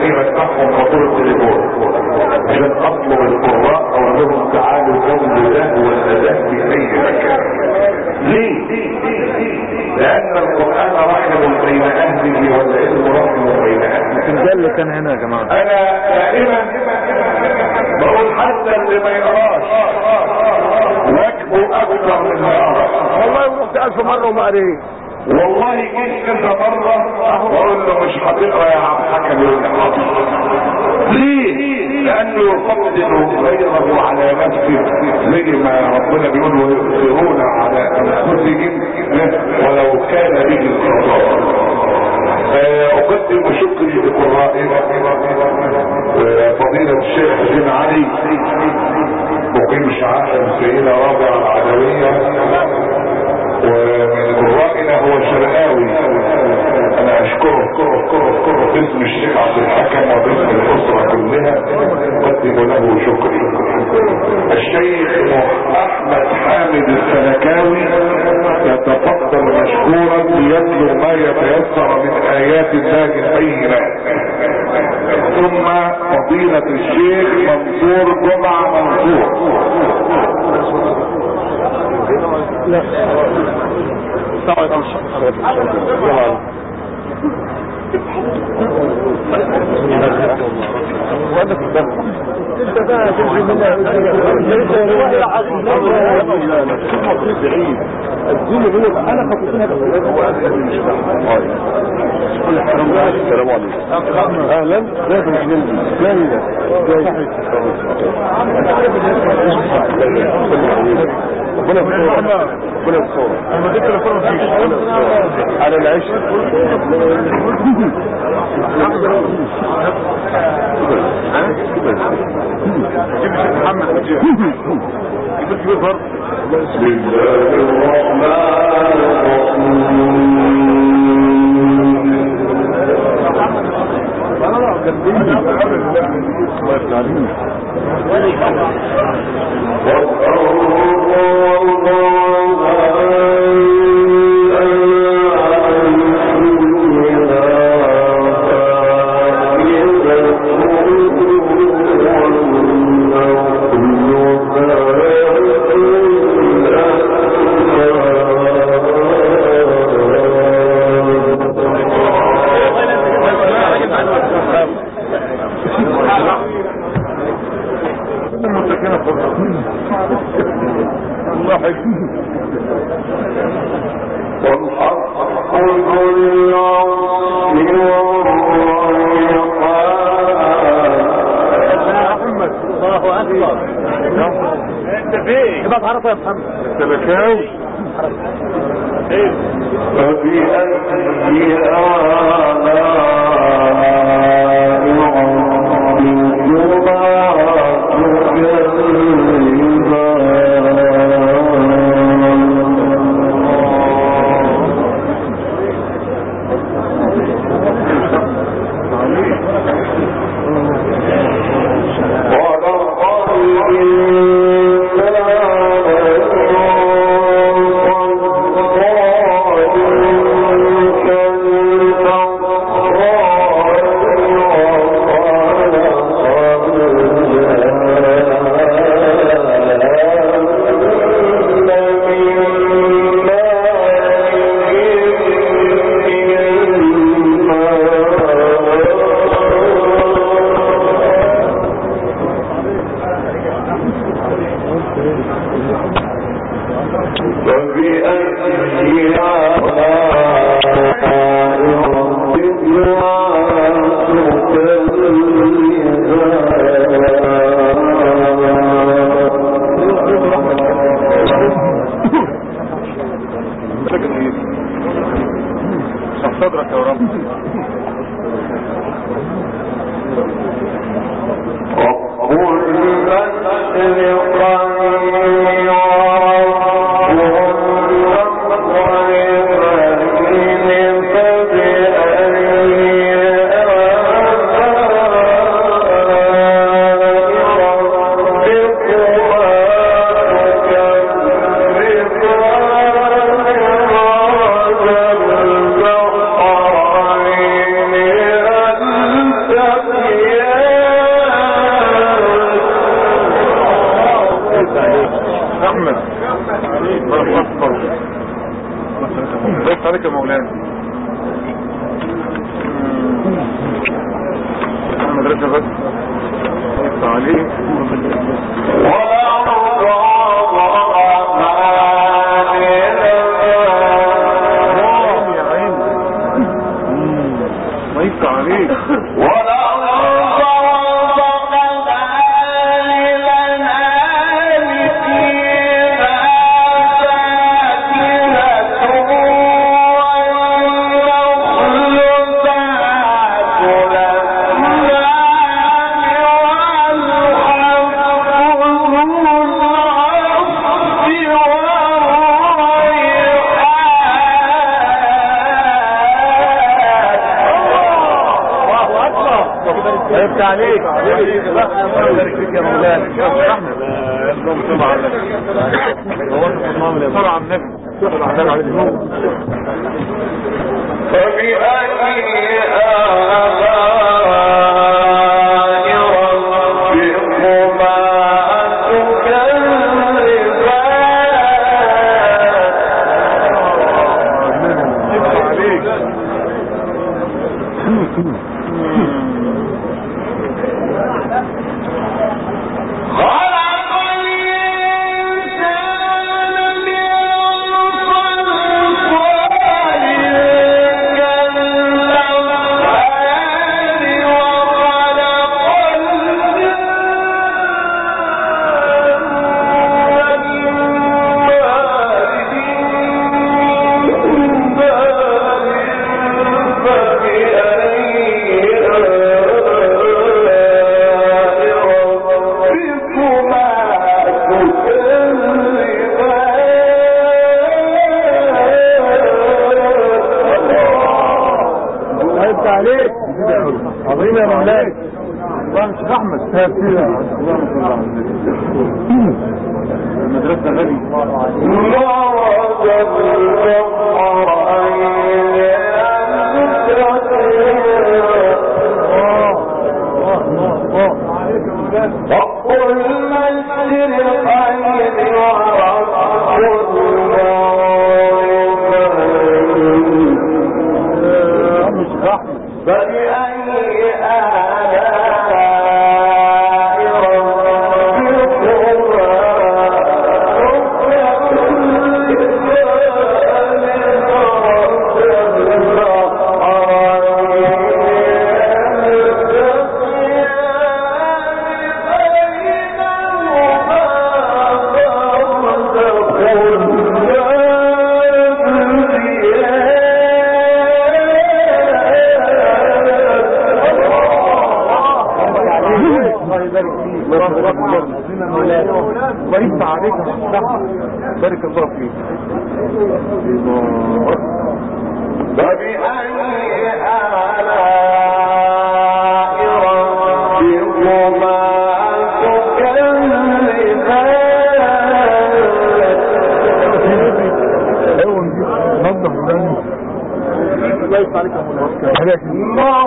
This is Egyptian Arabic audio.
اي بفتحهم فاتورة التليفون عشان اطلب القراء اقول لهم تعالوا جنب ده ولا ده في اي مكان ليه؟ لان القرآن رحم بين اهله والعلم رحم بين اهله ده اللي كان هنا يا جماعة انا دائما بقول حتى اللي ما يقراش واجبه اكثر من ما يقرا والله رحت ألف مرة وما قريت والله جيت كذا مرة واقول له مش هتقرا يا عم حكم يقول لي حاضر ليه؟ لانه يفضل غيره على نفسه زي ما ربنا بيقول ويؤثرون على انفسهم ولو كان به الخطا اقدم شكري لقرائنا فضيلة الشيخ حسين علي مقيم شعائر السيدة رابعة العدوية ومن قرائنا هو شرقاوي انا اشكره اشكره اشكره اشكره باسم الشيخ عبد الحكم وباسم الاسرة كلها اقدم له شكري الشيخ احمد حامد السلكاوي يتفضل مشكورا ليتلو ما يتيسر من ايات الله البينات ثم فضيلة الشيخ منصور جمعة منصور لا انت بقى تنزل منها والله العظيم بعيد الدين اللي هو انا خطيتها السلام عليكم اهلا لا تنزل لا لا ربنا يستر ربنا يستر انا اديت تليفون فيك على العيش جيب الشيخ محمد جيب الكبير برضه بسم الله الرحمن والحق ذو العرش والريحان الله اكبر انت فين؟ يبقى تعرف يا محمد السلكاوي فبأي آلاء ربكما تكذبان ولقد فبأي آلاء ربكما تكذبان صدرك يا رب رب المشرقين والمغربين فبأي آلاء ربكما تكذبان مرج البحرين عليك يا مولانا المدرسة بس عليك يا عين ما يفتح عليك يفتح عليك بارك فيك يا مولانا اللهم صل على النبي هو انت صلى على النبي صلى على النبي عليه فبأي آلاء ربكما تكذبان يفتح عليك خلق الإنسان من صلصال كالفخار وخلق يفتح عليك عظيم يا مولانا الله مش احمد اللهم صل على النبي المدرسة غالي وقل المشرقين ورب المغربين مش احمد فبأي آلاء الله يبارك فيك الله يفتح عليك يا مش احمد بارك الله فيك الله فبأي آلاء ربكما تكذبان ايوه نضف وداني الله يفتح عليك يا مولانا ما